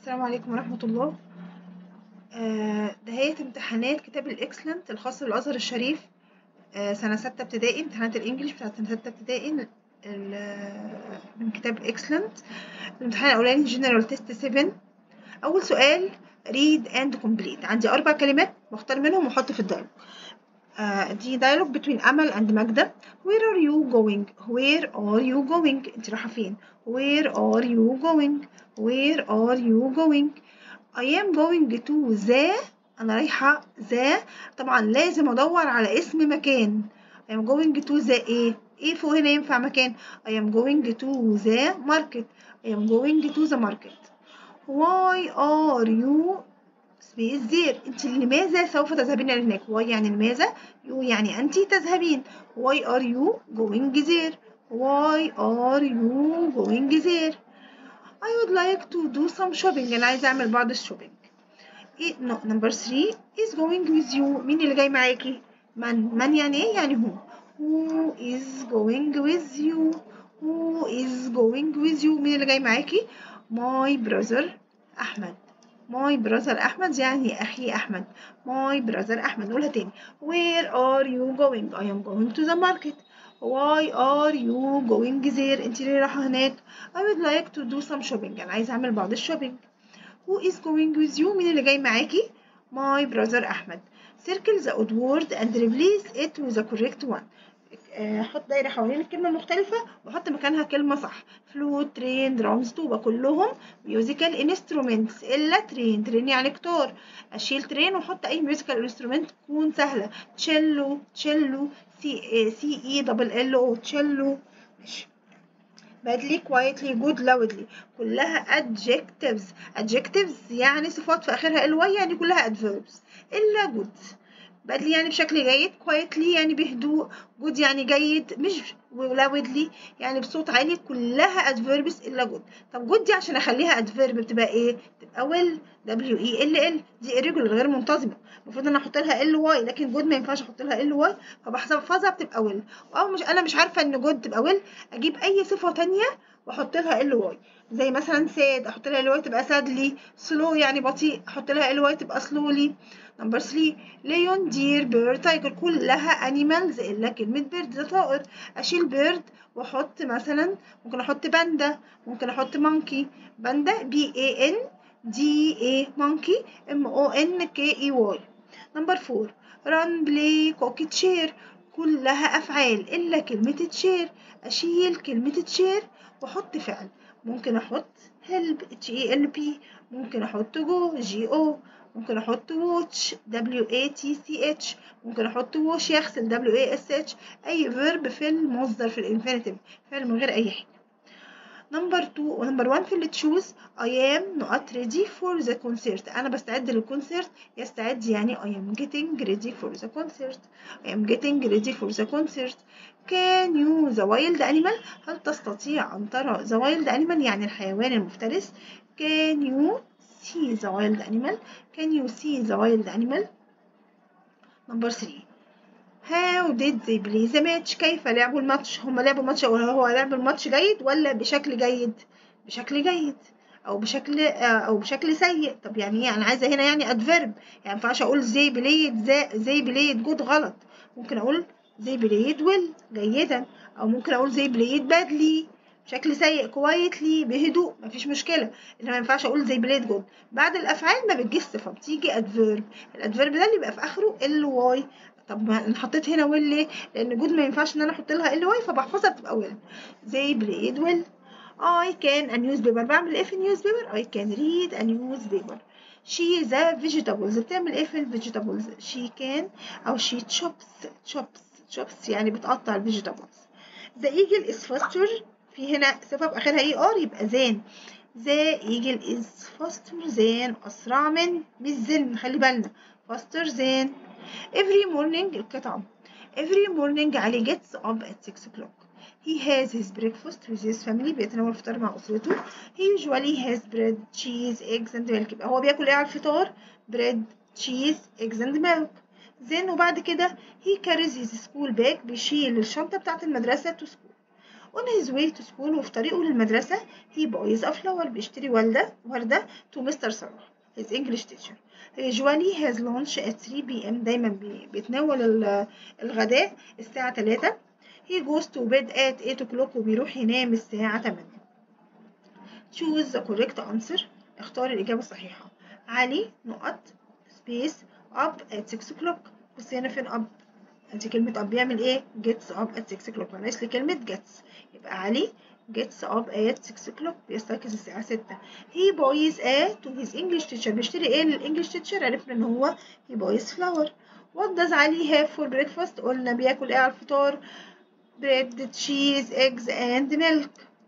السلام عليكم ورحمة الله آه، دهية امتحانات كتاب الإكسلنت الخاص بالأزهر الشريف آه، سنة ستة ابتدائي امتحانات الإنجليش بتاعت سنة ستة ابتدائي ال- من كتاب إكسلنت الامتحان الأولاني جنرال تيست 7 أول سؤال read and complete عندي أربع كلمات بختار منهم وأحط في الدايلوج آه، دي dialogue between أمل and ماجدة where are you going where are you going انت رايحة فين where are you going where are you going I am going to the أنا رايحة the طبعا لازم أدور على اسم مكان I am going to the إيه إيه فوق هنا ينفع مكان I am going to the market I am going to the market Why are you space there أنت لماذا سوف تذهبين إلى هناك why يعني لماذا you يعني أنت تذهبين Why are you going there Why are you going there I would like to do some shopping أنا عايزة أعمل بعض الشوبينج إيه no, number three is going with you مين اللي جاي معاكي من من يعني إيه يعني هو who is going with you who is going with you مين اللي جاي معاكي my brother أحمد my brother أحمد يعني أخي أحمد my brother أحمد نقولها تاني where are you going I am going to the market why are you going there انت ليه رايحة هناك I would like to do some shopping أنا عايزة أعمل بعض الشوبينج who is going with you مين اللي جاي معاكي my brother أحمد circle the odd word and replace it with the correct one آه، حط دايرة حوالين الكلمة المختلفة وحط مكانها كلمة صح فلوت ترين درامز توبة كلهم musical instruments إلا ترين ترين يعني كتار أشيل ترين وأحط أي musical instrument تكون سهلة تشيلو تشيلو سي سي اي دبل ال او تشيلو ماشي badly quietly good loudly كلها adjectives adjectives يعني صفات في آخرها ly يعني كلها adverbs إلا good badly يعني بشكل جيد quietly يعني بهدوء good يعني جيد مش loudly يعني بصوت عالي كلها adverbs إلا good طب good دي عشان أخليها adverb بتبقى إيه؟ تبقى well w e l l دي irregular غير منتظمة المفروض إن أنا أحط لها ال واي لكن good ما ينفعش أحط لها ال واي فبحفظها بتبقى well أو مش أنا مش عارفة إن good تبقى well أجيب أي صفة تانية واحط لها ال واي زي مثلا ساد احط لها ال واي تبقى سادلي سلو يعني بطيء احط لها ال واي تبقى سلولي نمبر 3 ليون دير بيرد تايجر كلها انيمالز الا كلمه بيرد ده طائر اشيل بيرد واحط مثلا ممكن احط باندا ممكن احط مونكي باندا بي اي ان دي اي مونكي ام او ان كي اي واي نمبر 4 ران بلاي كوكي تشير كلها افعال الا كلمه تشير اشيل كلمه تشير واحط فعل ممكن احط help h e l p ممكن احط go g o ممكن احط watch w a t c h ممكن احط wash يغسل w a s h اي verb في المصدر في الانفينيتيف فعل من غير اي حاجه نمبر 2 ونمبر 1 في اللي تشوز I am not ready for the concert أنا بستعد للكونسرت يستعد يعني I am getting ready for the concert I am getting ready for the concert Can you the wild animal هل تستطيع أن ترى the wild animal يعني الحيوان المفترس Can you see the wild animal Can you see the wild animal نمبر 3 How did they play the match كيف لعبوا الماتش هم لعبوا الماتش ولا هو لعب الماتش جيد ولا بشكل جيد بشكل جيد او بشكل او بشكل سيء طب يعني ايه انا عايزه هنا يعني ادفيرب يعني ما ينفعش اقول زي بلايد زي بلايد جود غلط ممكن اقول زي بلايد ويل جيدا او ممكن اقول زي بلايد بادلي بشكل سيء كويتلي بهدوء مفيش مشكله انما ما ينفعش اقول زي بلايد جود بعد الافعال ما بتجيش صفه بتيجي ادفيرب الادفيرب ده اللي بيبقى في اخره ال واي طب ما انا حطيت هنا ويل ليه لان جود ما ينفعش ان انا احط لها ال واي فبحفظها بتبقى ويل زي بلايد ويل I can a newspaper بعمل ايه في newspaper I can read a newspaper she is a vegetables بتعمل ايه في الفيجيتابلز she can او she chops chops chops يعني بتقطع الفيجيتابلز the eagle is faster في هنا صفة بآخرها اي ار يبقى than the eagle is faster than أسرع من مش than خلي بالنا faster than every morning القطعة every morning علي gets up at 6 o'clock He has his breakfast with his family بيتناول الفطار مع أسرته. He usually has bread, cheese, eggs and milk. يبقى هو بياكل إيه على الفطار؟ bread, cheese, eggs and milk. Then وبعد كده he carries his school bag بيشيل الشنطة بتاعة المدرسة to school. on his way to school وفي طريقه للمدرسة he buys a flower بيشتري وردة وردة to Mr. صلاح his English teacher usually has lunch at 3 p.m. دايما بي- بيتناول ال- الغداء الساعة 3 he goes to bed at 8 o'clock وبيروح ينام الساعة 8 choose the correct answer اختار الإجابة الصحيحة علي نقط space up at 6 o'clock بص هنا فين up انت كلمة up بيعمل ايه gets up at 6 o'clock معناش لي كلمة gets يبقى علي gets up at 6 o'clock بيستيقظ الساعة 6 he buys a to his English teacher بيشتري ايه للإنجليش teacher عرفنا ان هو he buys flour what does علي have for breakfast قلنا بياكل ايه على الفطار bread cheese eggs and milk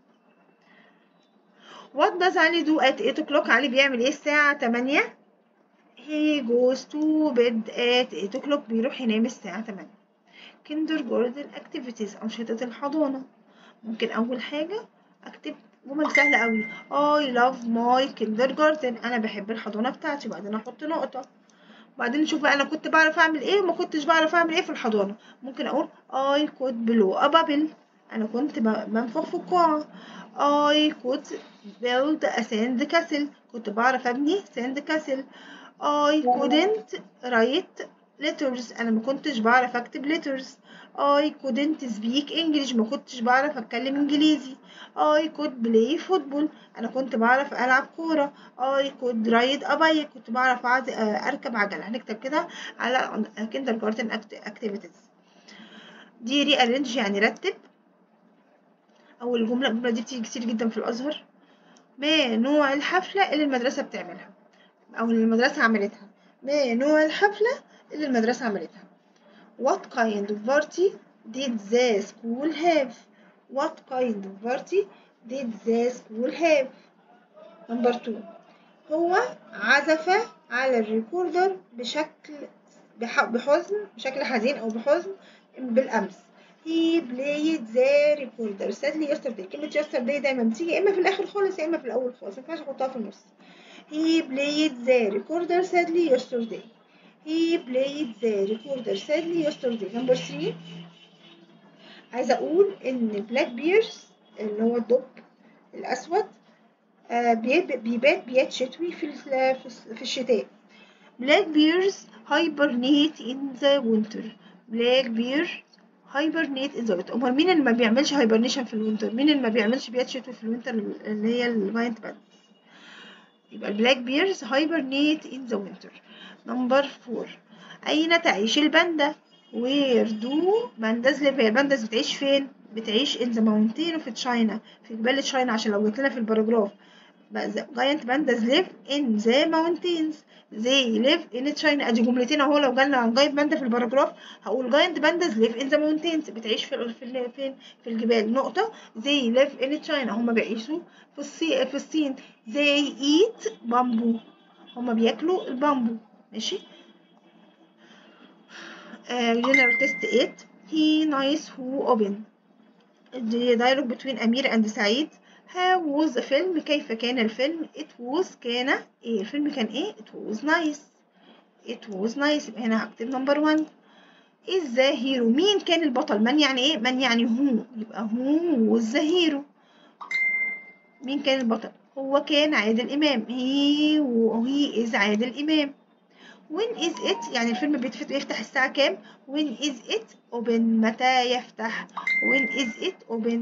what does علي do at 8 o'clock علي بيعمل ايه الساعة 8 he goes to bed at 8 o'clock بيروح ينام الساعة 8 kindergarten activities أنشطة الحضانة ممكن أول حاجة أكتب جمل سهلة أوي I love my kindergarten أنا بحب الحضانة بتاعتي بعدين أحط نقطة بعدين نشوف بقى أنا كنت بعرف أعمل إيه وما كنتش بعرف أعمل إيه في الحضانة ممكن أقول I could blow a bubble أنا كنت ب- بنفخ في القاعة I could build a sand castle كنت بعرف أبني sand castle I couldn't write letters أنا ما كنتش بعرف أكتب letters I couldn't speak English ما كنتش بعرف أتكلم إنجليزي I could play football أنا كنت بعرف ألعب كورة I could ride a bike كنت بعرف أعز- آه، أركب عجلة هنكتب كده على kindergarten act- activities دي rearrange يعني رتب أول جملة الجملة دي بتيجي كتير جدا في الأزهر ما نوع الحفلة اللي المدرسة بتعملها أو اللي المدرسة عملتها ما نوع الحفلة اللي المدرسة عملتها What kind of party did the school have? What kind of party did the school have? Number two هو عزف على الريكوردر بشكل بح- بحزن بشكل حزين أو بحزن بالأمس He played the recorder sadly yesterday كلمة yesterday دايما بتيجي يا إما في الآخر خالص يا إما في الأول خالص مينفعش أحطها في النص He played the recorder sadly yesterday He played the recorder sadly yesterday. Number three عايزة أقول إن بلاك بيرز اللي هو الدب الأسود آه، بيب- بيبات بيات شتوي في ال- في الس- في الشتاء. Black bears hibernate in the winter. Black bears hibernate in the winter. أمال مين اللي ما بيعملش hibernation في الوينتر؟ مين اللي ما بيعملش بيات شتوي في الوينتر اللي هي الفاينت باد؟ يبقى البلاك بيرز hibernate in the winter. نمبر فور أين تعيش الباندا؟ Where do pandas live؟ هي البانداز بتعيش فين؟ بتعيش in the mountain of China في جبال تشاينا عشان لو جيت لنا في الباراجراف بقى the giant pandas live in the mountains they live in China ادي جملتين اهو لو جالنا عن giant panda في الباراجراف هقول giant pandas live in the mountains بتعيش في في ال- فين في الجبال نقطة they live in China هما بيعيشوا في الصين في الصين they eat bamboo هما بياكلوا البامبو ماشي uh, general test 8 he nice who open the dialogue between أمير and سعيد how was the film كيف كان الفيلم it was كان ايه الفيلم كان ايه it was nice it was nice يبقى هنا هكتب number one is the hero مين كان البطل من يعني ايه من يعني هو يبقى who was the hero مين كان البطل هو كان عادل إمام he he is عادل إمام when is it يعني الفيلم بيتفت- بيفتح الساعة كام when is it open متى يفتح when is it open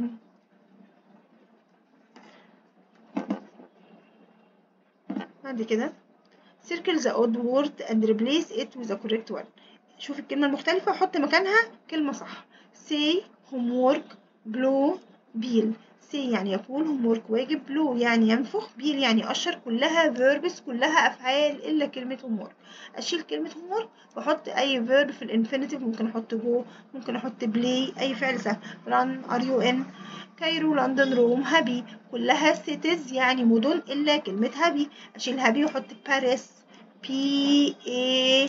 بعد كده circle the odd word and replace it with the correct one شوف الكلمة المختلفة وحط مكانها كلمة صح say homework blow bill say يعني يقول homework واجب blow يعني ينفخ bill يعني يقشر كلها verbs كلها أفعال إلا كلمة homework أشيل كلمة homework وأحط أي verb في الانفينيتيف ممكن أحط go ممكن أحط play أي فعل سهل run are you in كايرو لندن روم هابي كلها cities يعني مدن إلا كلمة هابي أشيل هابي وأحط باريس P A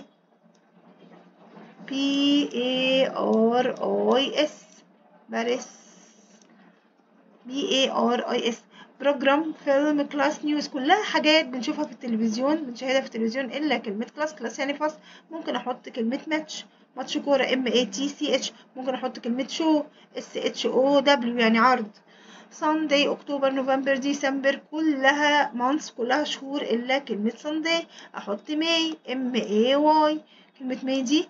P A R I S باريس B A R I S بروجرام فيلم كلاس نيوز كلها حاجات بنشوفها في التلفزيون بنشاهدها في التلفزيون الا كلمه كلاس كلاس يعني فصل ممكن احط كلمه ماتش ماتش كوره ام اي تي سي اتش ممكن احط كلمه شو اس اتش او دبليو يعني عرض سانداي اكتوبر نوفمبر ديسمبر كلها مانثs كلها شهور الا كلمه سانداي احط ماي ام اي واي كلمه ماي دي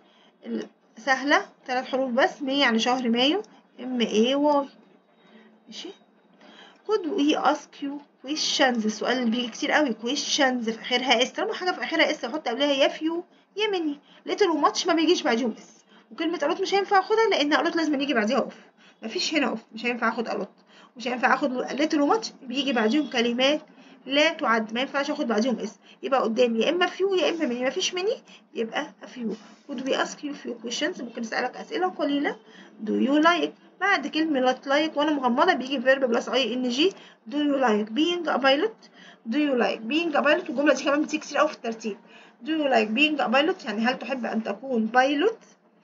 سهله ثلاث حروف بس ماي يعني شهر مايو ام اي واي ماشي could we ask you questions السؤال اللي بيجي كتير قوي questions في اخرها اس طالما حاجه في اخرها اس احط قبلها يا فيو يا مني little وماتش ما بيجيش بعديهم اس وكلمه الوت مش هينفع اخدها لان الوت لازم يجي بعديها اوف مفيش هنا اوف مش هينفع اخد الوت مش هينفع اخد little وماتش بيجي بعديهم كلمات لا تعد ما ينفعش اخد بعديهم اس يبقى قدامي يا اما فيو يا اما مني مفيش مني يبقى فيو could we ask you few questions ممكن اسالك اسئله قليله do you like بعد كلمة like وأنا مغمضة بيجي verb بلس اي ان جي do you like being a pilot do you like being a pilot والجملة دي كمان بتيجي كتير أوي في الترتيب do you like being a pilot يعني هل تحب أن تكون بايلوت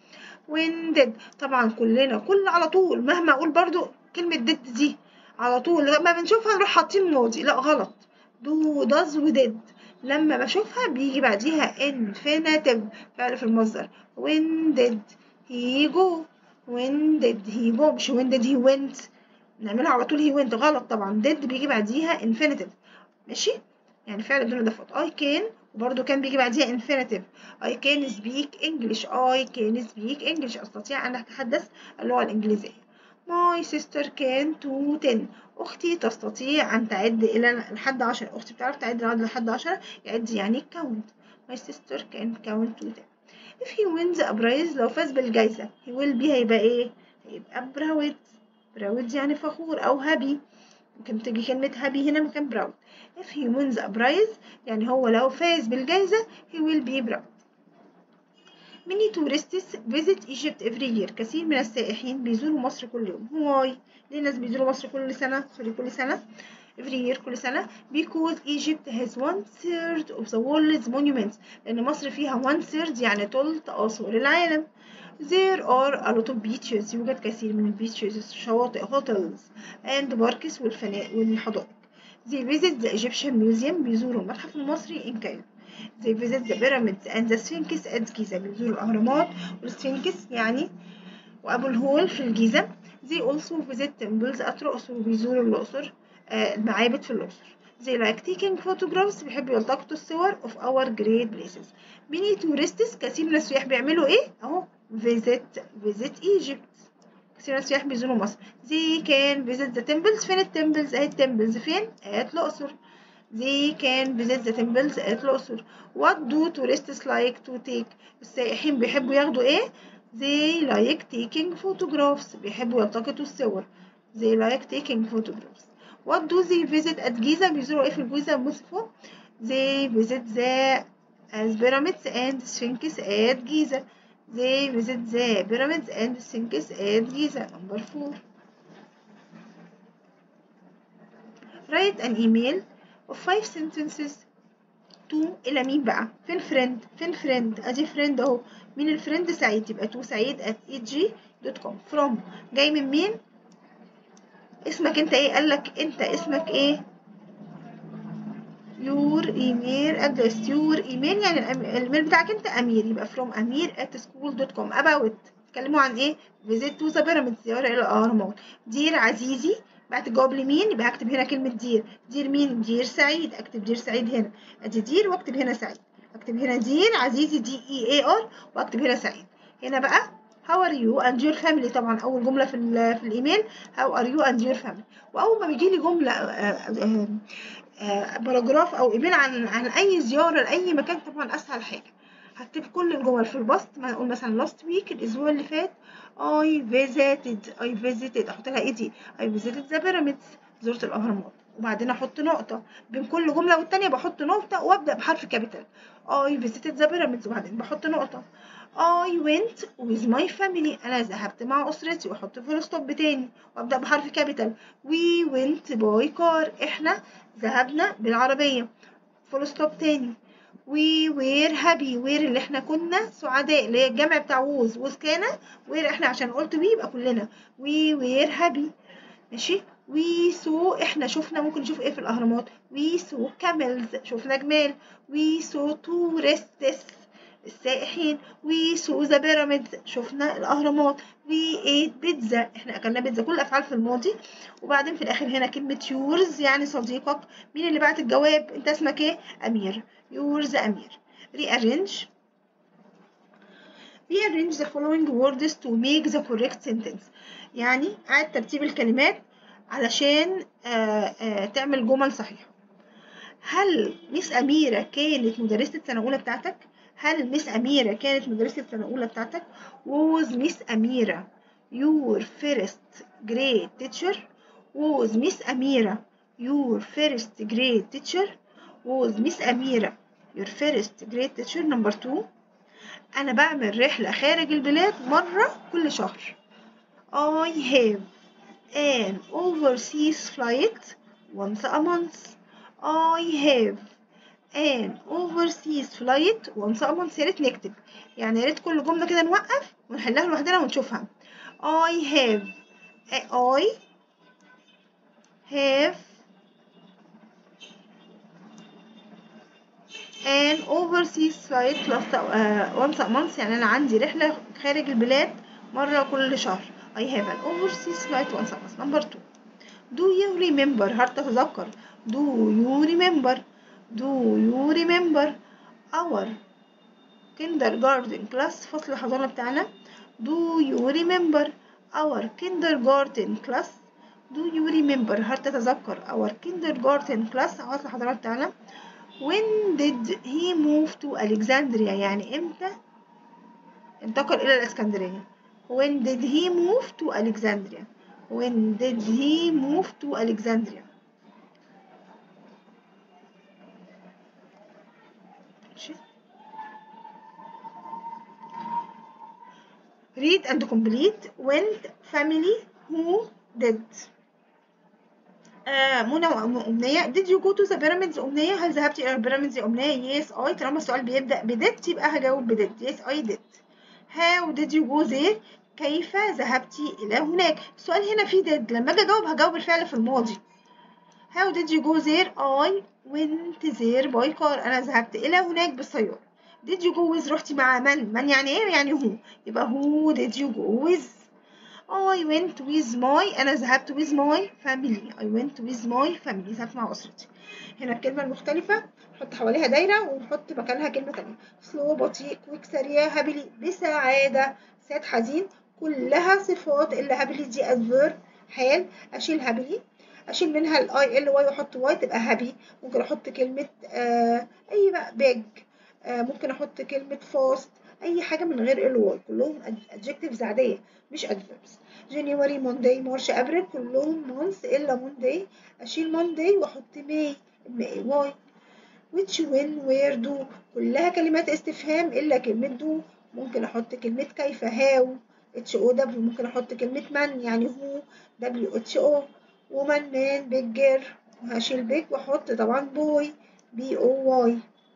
when did طبعا كلنا كل على طول مهما أقول برضو كلمة did دي على طول لما بنشوفها نروح حاطين ماضي لا غلط do does و did لما بشوفها بيجي بعديها infinitive فعل في المصدر when did he go when did he go مش when did he went نعملها على طول he went غلط طبعا did بيجي بعديها infinitive ماشي يعني فعل بدون اضافات I can وبرضه كان بيجي بعديها infinitive I can speak English I can speak English أستطيع أن أتحدث اللغة الإنجليزية My sister can to ten أختي تستطيع أن تعد إلى لحد عشرة أختي بتعرف تعد لحد عشرة يعد يعني count My sister can count to ten if he wins a prize لو فاز بالجايزة he will be هيبقى ايه هيبقى proud proud يعني فخور أو happy ممكن تيجي كلمة happy هنا مكان proud if he wins a prize يعني هو لو فاز بالجايزة he will be proud many tourists visit Egypt every year كثير من السائحين بيزوروا مصر كل يوم why ليه الناس بيزوروا مصر كل سنة سوري كل سنة every year كل سنة because Egypt has one third of the world's monuments لأن مصر فيها one third يعني تلت آثار العالم there are a lot of beaches يوجد كثير من البيتشز شواطئ hotels and parks والفنادق والحدائق they visit the Egyptian museum بيزوروا المتحف المصري in Cairo they visit the pyramids and the sphinx at Giza بيزوروا الأهرامات والسفنكس يعني وأبو الهول في الجيزة they also visit temples at الأقصر وبيزوروا الأقصر المعابد في الأقصر they like taking photographs بيحبوا يلتقطوا الصور of our great places many tourists كثير من السياح بيعملوا ايه اهو visit visit Egypt كثير من السياح بيزوروا مصر they can visit the temples فين التمبلز اهي التمبلز فين at الأقصر they can visit the temples at الأقصر what do tourists like to take السائحين بيحبوا ياخدوا ايه they like taking photographs بيحبوا يلتقطوا الصور they like taking photographs what do they visit at Giza بيزوروا ايه في الجيزة بص فوق they visit the as pyramids and sphinx at Giza they visit the pyramids and sphinx at Giza number four write an email of five sentences to إلى مين بقى فين فريند فين فريند ادي فريند اهو مين الفريند سعيد يبقى تو سعيد at eg.com from جاي من مين اسمك انت ايه قالك انت اسمك ايه your email address your email يعني الايميل بتاعك انت امير يبقى from امير at school.com about اتكلموا عن ايه visit to the pyramids زيارة الى الاهرامات دير عزيزي بعد الجواب لمين يبقى هكتب هنا كلمة دير دير مين دير سعيد اكتب دير سعيد هنا ادي دير واكتب هنا سعيد اكتب هنا دير عزيزي دي اي اي ار واكتب هنا سعيد هنا بقى how are you and your family طبعا اول جمله في, في الايميل how are you and your family واول ما بيجي لي جمله باراجراف او ايميل عن عن اي زياره لاي مكان طبعا اسهل حاجه هكتب كل الجمل في البوست ما نقول مثلا last week الاسبوع اللي فات I visited I visited احط لها ايه دي I visited the pyramids زرت الاهرامات وبعدين احط نقطه بين كل جمله والتانيه بحط نقطه وابدا بحرف كابيتال I visited the pyramids وبعدين بحط نقطه I went with my family أنا ذهبت مع أسرتي وأحط فول ستوب تاني وأبدأ بحرف كابيتال We went by car إحنا ذهبنا بالعربية فول ستوب تاني We were happy were اللي إحنا كنا سعداء اللي هي الجمع بتاع was was كان were إحنا عشان قلت we يبقى كلنا We were happy ماشي we saw احنا شفنا ممكن نشوف ايه في الاهرامات we saw camels شفنا جمال we saw tourists السائحين we saw the pyramids شفنا الاهرامات we ate pizza احنا اكلنا بيتزا كل الافعال في الماضي وبعدين في الاخر هنا كلمه yours يعني صديقك مين اللي بعت الجواب انت اسمك ايه امير yours امير rearrange rearrange the following words to make the correct sentence يعني عاد ترتيب الكلمات علشان آآ آآ تعمل جمل صحيحة هل ميس أميرة كانت مدرسة سنة أولى بتاعتك؟ هل ميس أميرة كانت مدرسة سنة أولى بتاعتك؟ was ميس أميرة your first grade teacher؟ was ميس أميرة your first grade teacher؟ was ميس أميرة your first grade teacher number two أنا بعمل رحلة خارج البلاد مرة كل شهر I have an overseas flight once a month I have an overseas flight once a month يا ريت نكتب يعني يا ريت كل جملة كده نوقف ونحلها لوحدنا ونشوفها I have I have an overseas flight once a month يعني أنا عندي رحلة خارج البلاد مرة كل شهر I have an overseas flight once a month number two do you remember هل تتذكر do you remember do you remember our kindergarten class فصل الحضانة بتاعنا do you remember our kindergarten class do you remember هل تتذكر our kindergarten class فصل الحضانة بتاعنا when did he move to Alexandria يعني امتى انتقل إلى الإسكندرية when did he move to Alexandria when did he move to Alexandria read and complete went family who did آه منى وأمنية did you go to the pyramids أمنية هل ذهبت إلى البيراميدز يا أمنية yes I طالما السؤال بيبدأ بديت يبقى هجاوب بديت yes I did how did you go there كيف ذهبت إلى هناك السؤال هنا فيه did لما أجي أجاوب هجاوب الفعل في الماضي how did you go there I went there by car أنا ذهبت إلى هناك بالسيارة did you go with رحتي مع من من يعني إيه يعني هو يبقى who did you go with I went with my أنا ذهبت with my family I went with my family ذهبت مع أسرتي هنا الكلمة المختلفة نحط حواليها دايرة ونحط مكانها كلمة تانية slow بطيء كويك سريع هابلي بسعادة ساد حزين كلها صفات إلا هابلي دي adverb حال أشيل هابلي أشيل منها الأي ال واي وأحط واي تبقى هابي ممكن أحط كلمة آه أي بقى بيج آه ممكن أحط كلمة فاست أي حاجة من غير ال واي كلهم adjectives عادية مش adverbs جانيوري مونداي مارش أبريل كلهم مونث إلا مونداي أشيل مونداي وأحط ماي ماي واي which when where do كلها كلمات استفهام إلا كلمة do ممكن أحط كلمة كيف how اتش او دبليو ممكن أحط كلمة من يعني هو دبليو اتش او ومن مان بيجر وهشيل بيج وأحط طبعا بوي بي او واي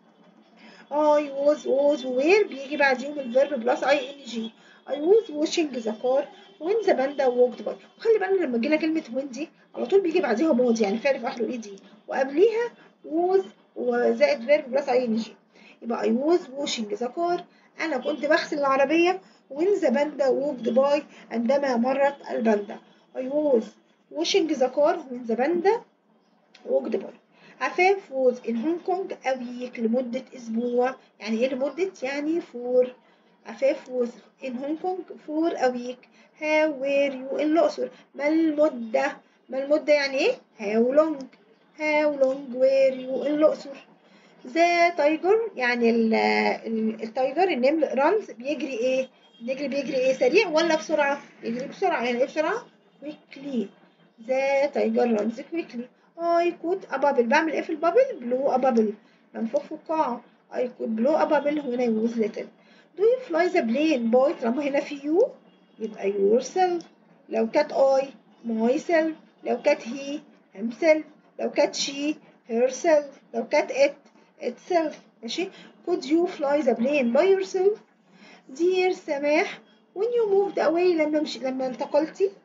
I was was where بيجي بعديهم الفيرب بلس اي ان جي I was washing the car when the panda walked by وخلي بالنا لما جينا كلمة when دي على طول بيجي بعديها ماضي يعني فعل في آخره اي دي وقبليها was وزائد فيرب بلس اي ان جي يبقى I was washing the car أنا كنت بغسل العربية when the panda walked by عندما مرت الباندا I was washing the car when the panda walked by عفاف was in Hong Kong a week لمدة أسبوع يعني إيه لمدة؟ يعني for عفاف was in Hong Kong for a week how were you in الأقصر ما المدة؟ ما المدة يعني إيه؟ how long how long were you in الأقصر ذا تايجر يعني ال ال التايجر النمل رانز بيجري إيه؟ بيجري بيجري إيه سريع ولا بسرعة؟ بيجري بسرعة يعني إيه بسرعة؟ quickly ذا تايجر رانز quickly I could a bubble بعمل ايه في البابل blow a bubble منفوخ في القاعة I could blow a bubble when I was little do you fly the plane boy طالما هنا في you يبقى yourself لو كانت I myself لو كانت he himself لو كانت she herself لو كانت it itself ماشي could you fly the plane by yourself dear سماح when you moved away لما مش لما انتقلتي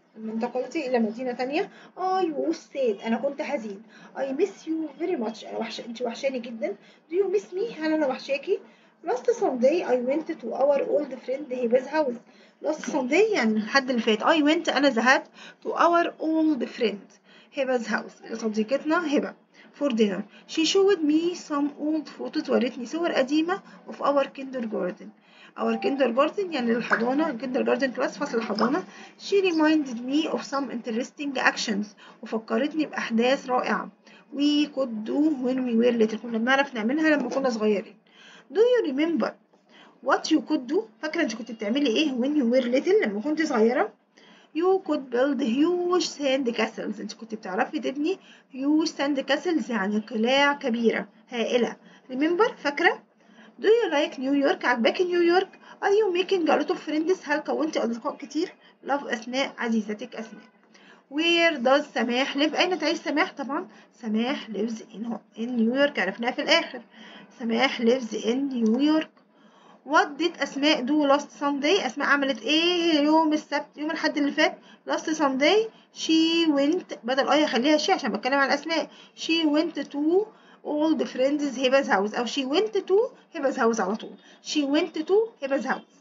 لما انتقلتي إلى مدينة تانية I was sad أنا كنت حزين I miss you very much أنا وحش أنت وحشاني جدا Do you miss me هل أنا وحشاكي Last Sunday I went to our old friend هبا's house last Sunday يعني الحد اللي فات I went أنا ذهبت to our old friend هبا's house صديقتنا هبة for dinner she showed me some old photos ورتني صور قديمة of our kindergarten our kindergarten يعني الحضانة kindergarten class فصل الحضانة she reminded me of some interesting actions وفكرتني بأحداث رائعة we could do when we were little كنا بنعرف نعملها لما كنا صغيرين do you remember what you could do فاكرة انت كنت بتعملي ايه when you were little لما كنت صغيرة you could build huge sand castles انت كنت بتعرفي تبني huge sand castles يعني قلاع كبيرة هائلة remember فاكرة do you like نيويورك عجباكي نيويورك are you making a lot of friends هل كونتي أصدقاء كتير love أثناء عزيزتك أثناء where does سماح live أين تعيش سماح طبعا سماح lives in, in نيويورك عرفناها في الآخر سماح lives in نيويورك What did أسماء do last Sunday أسماء عملت إيه يوم السبت يوم الحد اللي فات last Sunday she went بدل أي خليها شي عشان بتكلم عن الأسماء she went to all the friends هبا's house أو she went to هبا's house على طول she went to هبا's house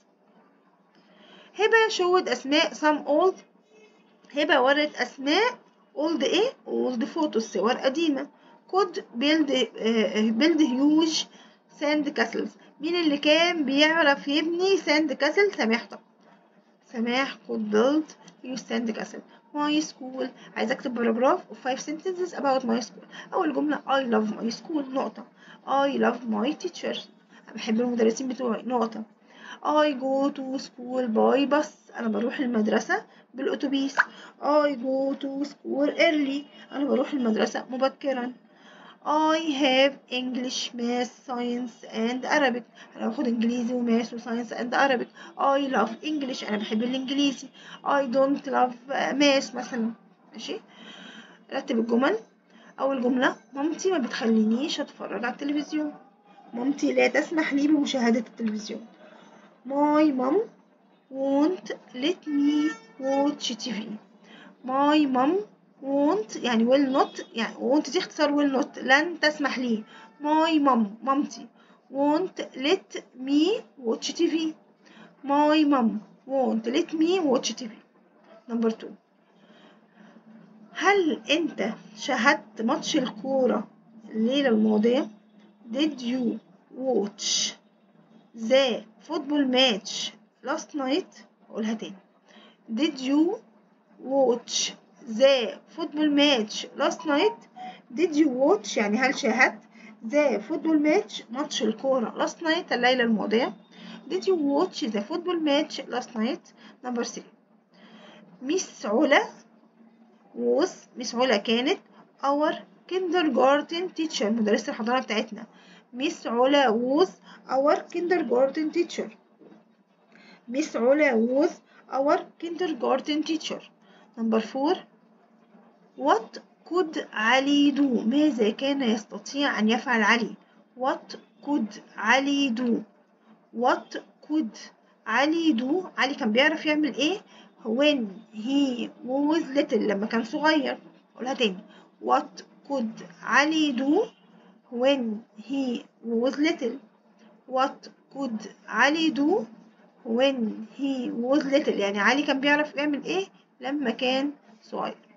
هبة showed أسماء some old هبة ورت أسماء old إيه old photos صور قديمة could build uh, build huge sand castles مين اللي كان بيعرف يبني ساند كاسل سماح طبعا سماح could build huge sand castle my school عايزة أكتب باراجراف of five sentences about my school أول جملة I love my school نقطة I love my teachers أنا بحب المدرسين بتوعي نقطة I go to school by bus أنا بروح المدرسة بالأتوبيس I go to school early أنا بروح المدرسة مبكرا I have English, Math, Science and Arabic أنا باخد إنجليزي وماث وساينس and Arabic I love English أنا بحب الإنجليزي I don't love Math مثلا ماشي رتب الجمل أول جملة مامتي ما بتخلينيش أتفرج على التلفزيون مامتي لا تسمح لي بمشاهدة التلفزيون My mom won't let me watch TV My mom won't يعني will not يعني won't دي اختصار will not لن تسمح لي my mom مامتي won't let me watch TV my mom won't let me watch TV number two هل انت شاهدت ماتش الكورة الليلة الماضية did you watch the football match last night قولها تاني did you watch the football match last night did you watch يعني هل شاهدت the football match ماتش الكورة last night الليلة الماضية did you watch the football match last night number 3 ميس علا was ميس علا كانت our kindergarten teacher مدرسة الحضانة بتاعتنا ميس علا was our kindergarten teacher ميس علا was our kindergarten teacher number 4 What could علي do ماذا كان يستطيع أن يفعل علي What could علي do What could علي do علي كان بيعرف يعمل إيه when he was little لما كان صغير قولها تاني What could علي do when he was little What could علي do when he was little يعني علي كان بيعرف يعمل إيه لما كان صغير